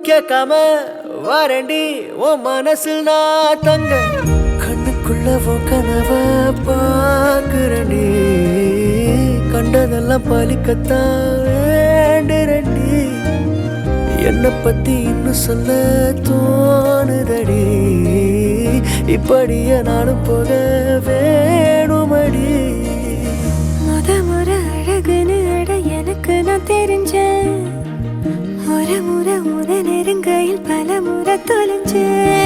கேட்காம வாரண்டி உன் மனசில் நான் தங்க கண்ணுக்குள்ள உன் கனவ பாக்குறண்டி கண்டதெல்லாம் பலிக்கத்தான் வேண்டுறண்டி என்னை பத்தி இன்னும் சொல்ல தோணுதடி இப்படியே நானும் போக வேணுமடி முத முறை அழகுன்னு அட எனக்கு நான் தெரிஞ்சேன் ஒரு முறை முத நெருங்கையில் பல முறை தொலைஞ்சேன்